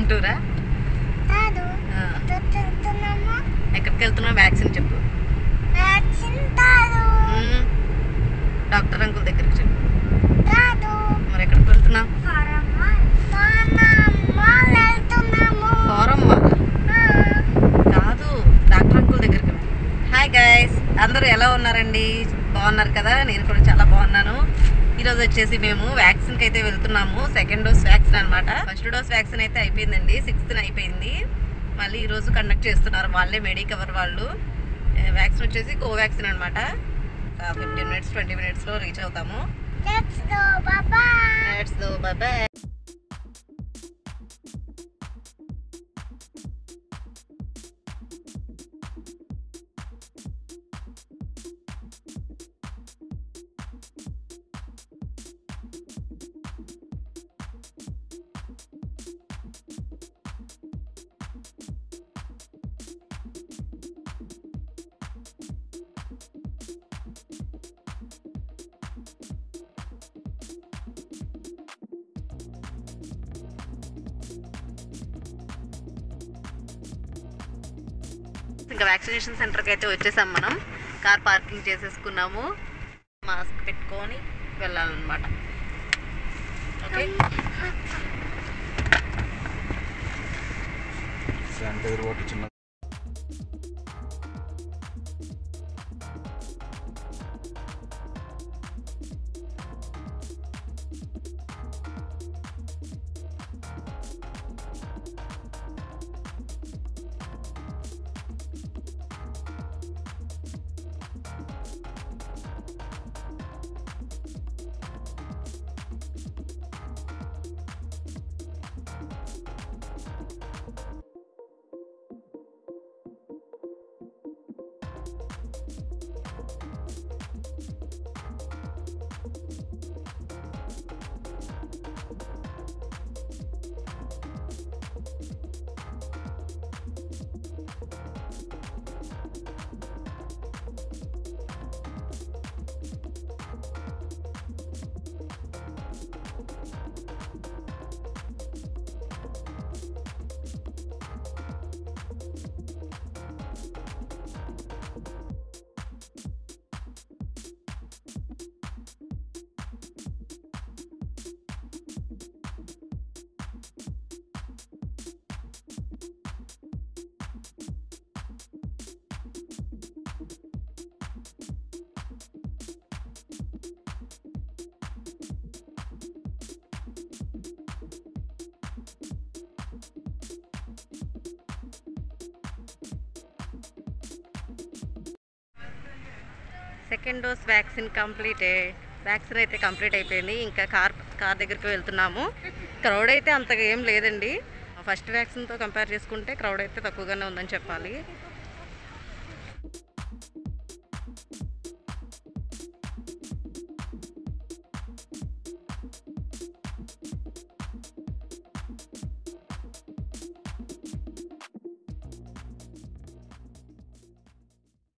Vaccine టూరా కాదు ఆ, తింటున్నాము ఎక్కడికి వెళ్తున్నావు వ్యాక్సిన్ చెప్పు వ్యాక్సిన్ కాదు మ్మ్. డాక్టర్ అంకుల్ దగ్గరికి చెప్పు కాదు మరి ఎక్కడికి వెళ్తున్నావు మామ వెళ్తున్నాము ఫారం కాదు డాక్టర్ అంకుల్ దగ్గరికి వెళ్ళు. హాయ్ గైస్ అందరూ ఎలా ఉన్నారండి బాగున్నారు కదా నేను కూడా చాలా బాగున్నాను ఈరోజు వచ్చేసి మేము వ్యాక్సిన్కి అయితే వెళ్తున్నాము సెకండ్ డోస్ వ్యాక్సిన్ అనమాట ఫస్ట్ డోస్ వ్యాక్సిన్ అయితే అయిపోయిందండి సిక్స్త్ అయిపోయింది మళ్ళీ ఈరోజు కండక్ట్ చేస్తున్నారు వాళ్ళే మెడికవర్ వాళ్ళు వ్యాక్సిన్ వచ్చేసి కోవాక్సిన్ అనమాట ఫిఫ్టీన్ మినిట్స్ ట్వంటీ మినిట్స్లో రీచ్ అవుతాము లెట్స్ గో బాబా లెట్స్ గో బాయ్ ఇంకా వ్యాక్సినేషన్ సెంటర్కి అయితే వచ్చేసాం మనం కార్ పార్కింగ్ చేసేసుకున్నాము మాస్క్ పెట్టుకొని వెళ్ళాలన్నమాట ఓకే శానిటైజర్ వాటర్ చిన్న second dose vaccine completed vaccine అయితే కంప్లీట్ అయిపోయింది ఇంకా కార్ కార్ దగ్గరికి వెళ్తున్నాము క్రౌడ్ అయితే అంతగా ఏం లేదండి ఫస్ట్ వ్యాక్సిన్తో కంపేర్ చేసుకుంటే క్రౌడ్ అయితే తక్కువగానే ఉందని చెప్పాలి